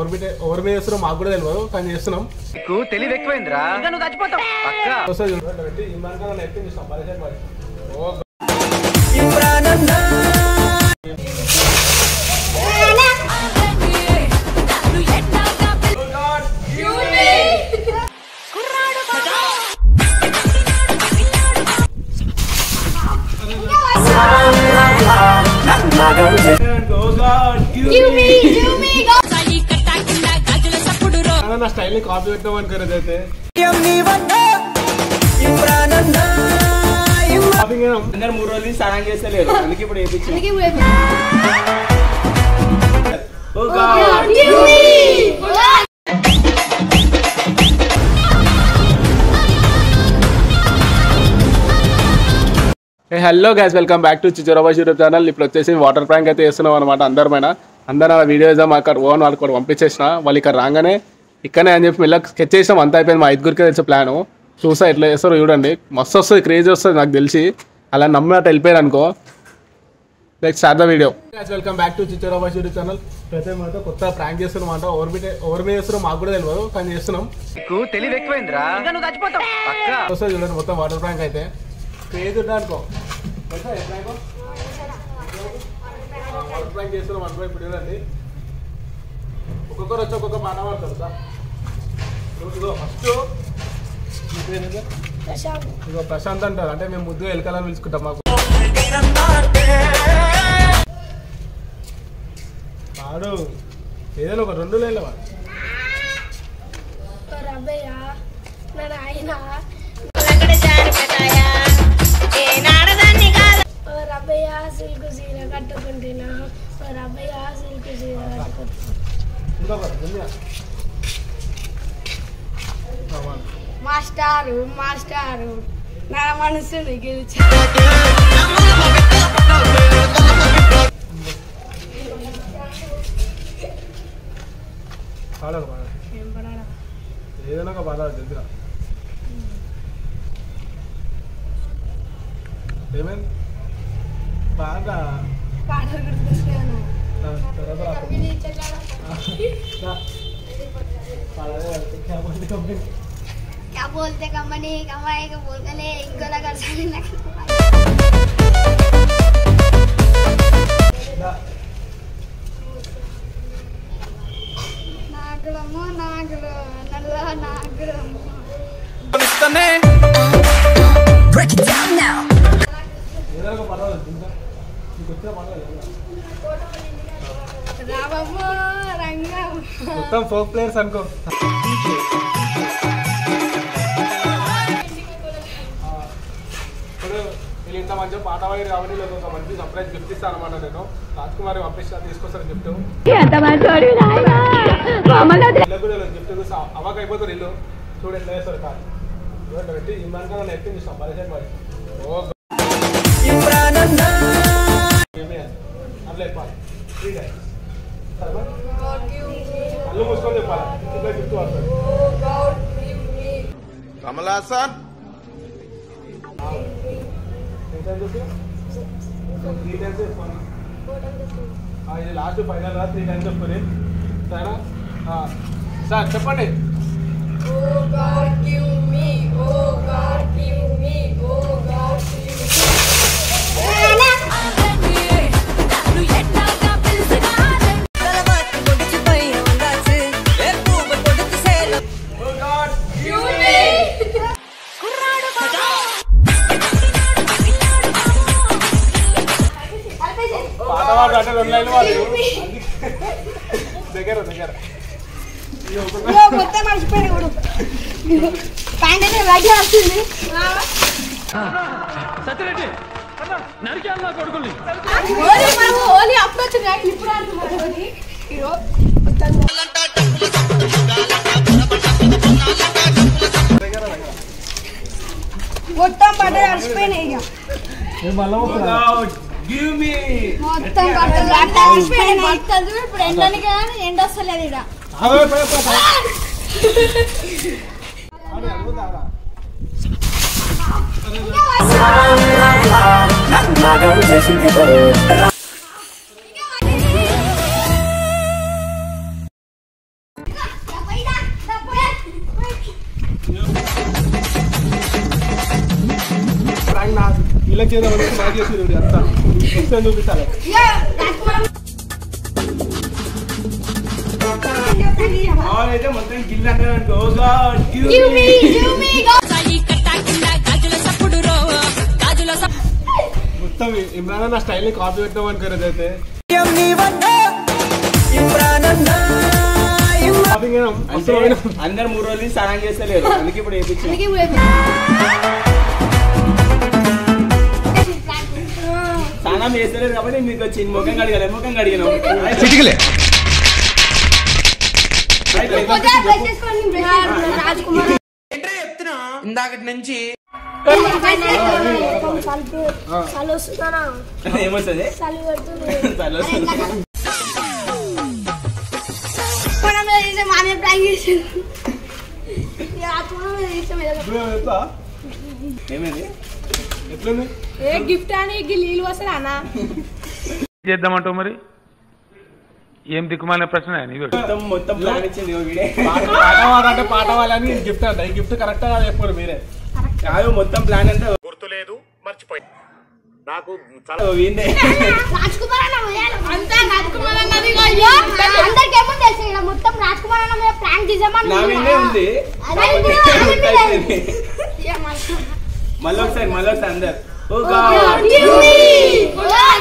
Over మీద over మీద చేస్తున్నాం మాకు కూడా తెలియదు కానీ చేస్తున్నాం నీకు తెలివి ఎక్కువైందిరా నువ్వు చచ్చిపోతావు పక్క వస్తుంది చూడండి, పెట్టి ఈ మనకన్నా నెత్తి చూస్తాం పరిచయం మరి ఓ నా స్టైల్ ని కాపీ పెట్టాం అనుకోలేదు అయితే కాపీ అందరు మూడు రోజులు స్నానం చేస్తలేరు అందుకే ఇప్పుడు వేయించాం oh god hello guys welcome back to Chichorabash YouTube channel ఇప్పుడు వచ్చేసి వాటర్ ప్రాంక్ అయితే చేస్తున్నాం అనమాట అందరమైన అందరూ ఆ వీడియో వేద్దాం అక్కడ ఓన్ వాళ్ళకి కూడా పంపించేసిన వాళ్ళు ఇక్కడ రాగానే ఇక్కడనే అని చెప్పి మెల్లగా స్కెచ్ చేసాం అంతా అయిపోయింది మా ఐదుగురికి తెలిసే ప్లాన్ చూసా ఎట్లా చేస్తారో చూడండి మస్తు వస్తుంది క్రేజ్ వస్తుంది నాకు తెలిసి అలా నమ్మి అట్లా వెళ్ళిపోయారు అనుకో like start the video welcome back to Chichorabash YouTube channel ప్రతి మనతో కొత్త ప్రాంక్ చేస్తున్నాం అంట ఓవర్ మీద ఓవర్ మీద చేస్తున్నాం మాకు కూడా తెలియదు కానీ చేస్తున్నాం నీకు తెలివి ఎక్కువైందిరా నువ్వు చచ్చిపోతావు పక్క వస్తుంది చూడండి మొత్తం వాటర్ ప్రాంక్ అయితే క్రేజ్ ఉంటా అనుకో తెలుసా ఏ prank? వాటర్ ప్రాంక్ చేస్తున్నాం అనుకో ఇప్పుడు చూడండి ఒక్కొక్కరు వచ్చి ఒక్కొక్క మాట పడతారు సార్ ఇదిగో ఫస్ట్ ఇదిగో ప్రశాంత్ అంటారు అంటే మేము ముద్దుగా ఎలకాలని పిలుచుకుంటాం మాకు పాడు ఏదైనా ఒక రెండు లేని వాడు రబ్బయ్య నా నాయన ఓ రబ్బయ్య సిల్క్ చీర కట్టుకుంటున్నా ఓ రబ్బయ్య సిల్క్ చీర కట్టుకుంటున్నా ఇంకొకరు దునియా ఆ, వాడు. మాస్టారు మాస్టారు నా మనసుని గెలిచి పాడరు పాడరు ఏం పడాడా ఏదైనా ఒక బాధ దగ్గర ఏమైంది బాగా పాటలు గుర్తొస్తాను ఆ, తర్వాత రా. రా. పాడలే, क्या बोलते कंपनी? क्या बोलते कंपनी कमाए का बोलते ले इनको लगा सारे ना రా. నాగలము నాగలు నల్ల నాగలము ఏదైనా ఒక పర్వాలేదు ఇంకా నీకు వచ్చిన పర్వాలేదు రామము రంగము మొత్తం ఫోక్ ప్లేయర్స్ అనుకో ఆ, ఇప్పుడు వీళ్ళు ఇంత మంచిగా పాట పాడారు కాబట్టి వీళ్ళకి ఒక మంచి సర్ప్రైజ్ గిఫ్ట్ ఇస్తాను అనమాట నేను రాజ్ కుమార్ పంపిస్తా తీసుకొస్తారు గిఫ్ట్ వీళ్ళకి కూడా గిఫ్ట్ చూసి అవాక్ అయిపోతారు ఇల్లు చూడు ఎట్లా చేస్తారు కాదు చూడండి పెట్టి ఈ మనకన్నా నెత్తి చూస్తాం పరిచయం మరి ఓ ఏమి అని. అట్లా చెప్పాలి త్రీ టైమ్స్ సరేనా కళ్ళు మూసుకొని చెప్పాలి ఇంకా గిఫ్ట్ వస్తుంది కమలాసన్ త్రీ టైమ్స్ చెప్పి త్రీ టైమ్స్ చెప్పాలి ఆ, ఇది లాస్ట్ ఫైనల్ రా త్రీ టైమ్స్ చెప్పుకొని సరేనా ఆ, సార్ చెప్పండి పాట పాడు అంటే రెండు లైన్లు పాడు దగ్గర దగ్గర ఇది ఒక- కొత్త మర్చిపోయాడు కూడా పైన లైట్ వస్తుంది ఓలీ మనం ఓలీ అప్పుడు వచ్చింది కానీ ఇప్పుడు ఆడుతున్నారు ఓలీ ఇగో మొత్తం మొత్తం బట్టలు అడిచిపోయినాయి ఇక నేను మళ్ళా వస్తున్నా. గివ్ మీ మొత్తం బట్టలు బట్టలు అడిచిపోయినాయి బట్టలు ఇప్పుడు ఎండని కానీ ఎండ వస్తలేదు ఇక ఆగు, పోయి, పోయి, పోయి. ఆగు, అడుగు, తాగా. నాగం చేసింది మెల్లకి చేద్దాం అనేసి నాకు చేసి అంతా వస్తే చూపిస్తాను అయితే మొత్తం గిల్ అంటారు అనుకో oh god Give me, give me, go. మొత్తం ఇమ్రాన్ నా స్టైల్ ని కాపీ పెట్టాం అనుకోరు అయితే కాపీ అంటే అందరు మూడు రోజులు నుంచి సహాయం చేస్తలేరు అందుకే ఇప్పుడు వేయించాం అందుకే ఇప్పుడు స్నానం చేస్తలేదు కాబట్టి మీకు వచ్చింది ముఖం కడిగలే ముఖం కడిగినాం పోతే బ్రష్ చేసుకోండి బ్రష్ రాజ్ కుమార్ ఇందాకటి నుంచి చలి చలి వస్తుందా ఏమొస్తుంది చలి పెడుతుంది చలి వస్తుంది. మనం చేసే మామే ప్రాంక్ చేసాడు ఆత్మ చేసాం ఏదో ఏమైంది ఎట్లుంది ఏ గిఫ్ట్ అని నీళ్ళు వస్తారా అన్న చేద్దామంటావు మరి ఏం దిక్కుమాలిన ప్రశ్న ఇది మొత్తం మొత్తం ప్లాన్ ఇచ్చింది ఓ వీడే పాట పాట పాడంటే పాట పాడాలని గిఫ్ట్ అంట ఈ గిఫ్ట్ కరెక్ట్ గా చెప్పారు మీరే కాదు మొత్తం ప్లాన్ అంతా గుర్తులేదు మర్చిపోయి నాకు ఓ వీడే రాజ్ కుమార్ అన్న వేయాలి. అంతా రాజ్ కుమార్ అన్నది అయ్యో అందరికి ఏమో తెలుసు ఇక్కడ మొత్తం రాజ్ కుమార్ అన్న మీద ప్రాంక్ చేసామని నా వీడే ఉంది అదే ఇది, అదే ఇది. అయిపోయింది. ఏమన్నా. మళ్ళీ ఒకసారి మళ్ళీ ఒకసారి అందరు ఓ గాడ్ Give me.